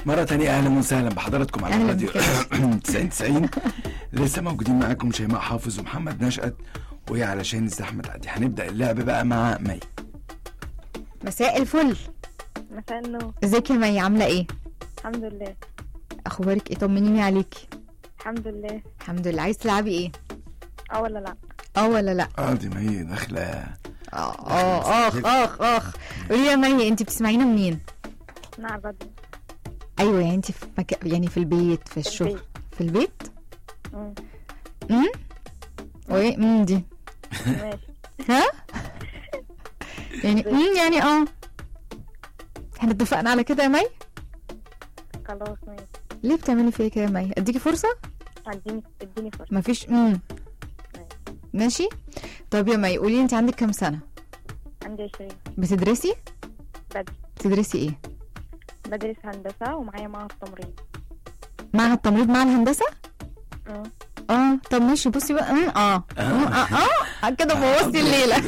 مرة تانية أهلا وسهلا بحضراتكم على أهلا راديو بك يا 90 90 لسه موجودين معاكم شيماء حافظ ومحمد نشأت وهي علشان الزحمة تعدي هنبدأ اللعب بقى مع مي مساء الفل مساء النور ازيك يا مي عامله ايه الحمد لله اخبارك ايه طمنيني عليكي الحمد لله الحمد لله عايز تلعبي ايه اه ولا لا اه ولا لا اه دي مي داخلة اه اه اخ اخ اخ قولي يا مي انت بتسمعينا منين نعم بدري ايوه يعني انت في مكان يعني في البيت في الشغل البيت. في البيت مم. امم وايه امم دي ماشي ها يعني امم يعني اه احنا اتفقنا على كده يا مي خلاص ماشي ليه بتعملي فيا كده يا مي اديكي فرصه اديني اديني فرصة مفيش امم ماشي طب يا مي قولي انت عندك كام سنه عندي عشرين بتدرسي بدري بتدرسي ايه بدرس هندسة ومعايا معهد تمريض معهد التمريض مع الهندسه مم. اه طب ماشي بصي بقى أمم، اه أمم، اه اه كده بوظتي الليله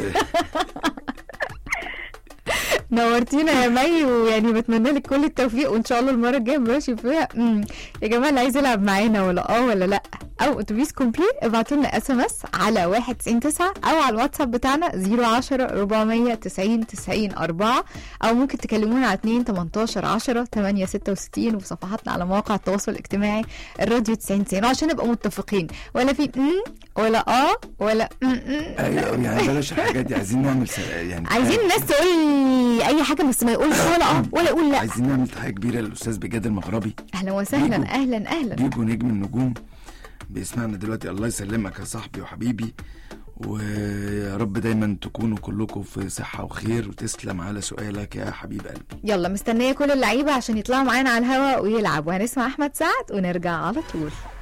نورتينا يا مي ويعني بتمنى لك كل التوفيق وان شاء الله المره الجايه ماشي فيها امم يا جماعه اللي عايز يلعب معانا ولا اه ولا لا او اتوبيس كومبلي ابعتوا لنا اس ام اس على 199 او على الواتساب بتاعنا 010 490 90 4 او ممكن تكلمونا على 2 18 10 8 66 وفي صفحاتنا على مواقع التواصل الاجتماعي الراديو 90 90 عشان نبقى متفقين ولا في امم ولا اه ولا امم ايوه يعني بلاش الحاجات دي عايزين نعمل س- يعني عايزين الناس تقول لي اي حاجه بس ما يقولش ولا اه ولا يقول لا عايزين نعمل تحية كبيرة للأستاذ بجاد المغربي اهلا وسهلا بيجو. اهلا اهلا ديجو نجم النجوم بيسمعنا دلوقتي الله يسلمك يا صاحبي وحبيبي ويا رب دايما تكونوا كلكم في صحة وخير وتسلم على سؤالك يا حبيب قلبي يلا مستنيه كل اللعيبه عشان يطلعوا معانا على الهواء ويلعبوا هنسمع احمد سعد ونرجع على طول